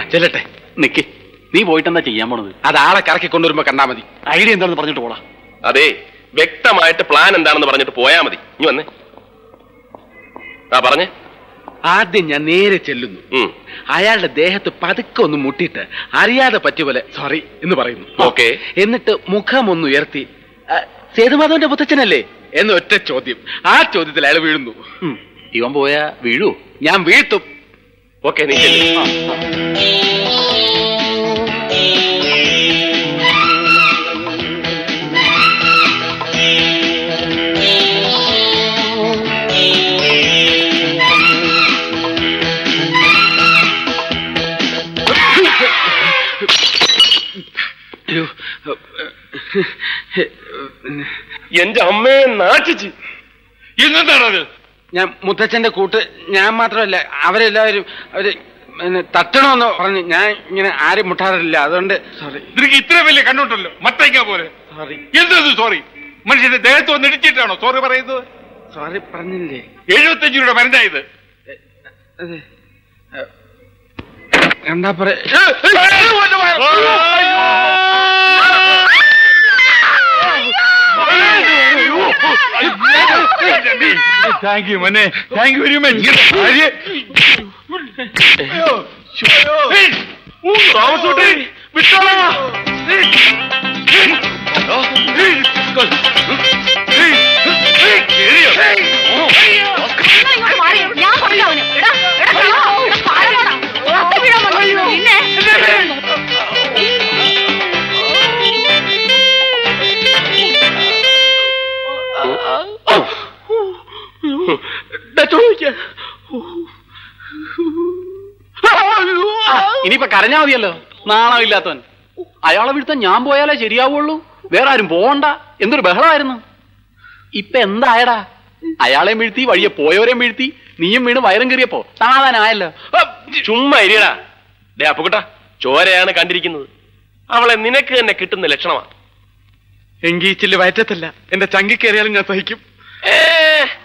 ചെല്ലട്ടെ നിക്ക് നീ പോയിട്ട് എന്താ ചെയ്യാൻ പോണത് അത് ആളെ കറക്കി കൊണ്ടുവരുമ്പോ കണ്ടാ മതി ഐഡിയ എന്താണെന്ന് പറഞ്ഞിട്ട് പോടാ അതെ വ്യക്തമായിട്ട് പ്ലാൻ എന്താണെന്ന് പറഞ്ഞിട്ട് പോയാ മതി ഇനി വന്നേ ആ പറഞ്ഞേ ആദ്യം ഞാൻ നേരെ ചെല്ലുന്നു ഉം. അയാളുടെ ദേഹത്ത് പതുക്കെ ഒന്ന് മുട്ടിയിട്ട് അറിയാതെ പറ്റിയ പോലെ സോറി എന്ന് പറയുന്നു ഓക്കേ. എന്നിട്ട് മുഖം ഒന്ന് ഉയർത്തി "ആ, സേതുമാധവന്റെ മുത്തച്ഛനല്ലേ എന്ന് ഒറ്റ ചോദ്യം ആ ചോദ്യത്തിൽ അയാൾ വീഴുന്നു ഉം. ഇവൻ പോയാ വീഴൂ ഞാൻ വീഴ്ത്തും ഓക്കെ നീ ചെല്ല്. അയ്യോ, എന്റെ അമ്മയെ നാട്ടിച്ച് ഇന്നെന്താണത് ഞാൻ മുത്തച്ഛന്റെ കൂട്ട് ഞാൻ മാത്രമല്ല അവരെല്ലാവരും അവര് പിന്നെ തട്ടണമെന്ന് പറഞ്ഞ് ഞാൻ ഇങ്ങനെ ആരും മുട്ടാറില്ല അതുകൊണ്ട് സോറി നിനക്ക് ഇത്ര വലിയ കണ്ണുണ്ടല്ലോ മത്തയ്ക്ക പോലെ സോറി എന്തത് സോറി മനുഷ്യന്റെ ദേഹത്ത് വന്ന് ഇടിച്ചിട്ടാണോ സോറി പറയുന്നത് സോറി പറഞ്ഞില്ലേ എഴുപത്തഞ്ച് രൂപയുടെ മരുന്നായത് അതെ എന്താ പറയാ താങ്ക് യു മനെ താങ്ക് യു വെരി മച്ച് താമസോട്ടെ വിട്ടോളാ ഇങ്ങോട്ട് മാറി ഞാൻ പറയാം അവന് എടാ എടാ കള്ളാ, എടാ പാരമോടാ. ഒറ്റ വീഴാൻ വന്നു. നിന്നെ ഇനിയിപ്പൊ കരഞ്ഞാ മതിയല്ലോ നാണമില്ലാത്തവൻ അയാളെ വീഴ്ത്താൻ ഞാൻ പോയാലേ ശരിയാവുള്ളൂ വേറെ ആരും പോകണ്ട എന്തൊരു ബഹളമായിരുന്നു ഇപ്പൊ എന്തായടാ അയാളെയും വീഴ്ത്തി വഴിയെ പോയവരെയും വീഴ്ത്തി നീയും വീണ് വയറും കയറിയപ്പോ സമാധാനായല്ലോ ചുമ്മാ ഇരിയടാ ഡേ അപ്പുകുട്ട ചോരയാണ് കണ്ടിരിക്കുന്നത് അവളെ നിനക്ക് തന്നെ കിട്ടുന്ന ലക്ഷണമാണ് എങ്കി ചില്ല് വയറ്റത്തില്ല എന്റെ ചങ്കി കയറിയാലും ഞാൻ സഹിക്കും ഏ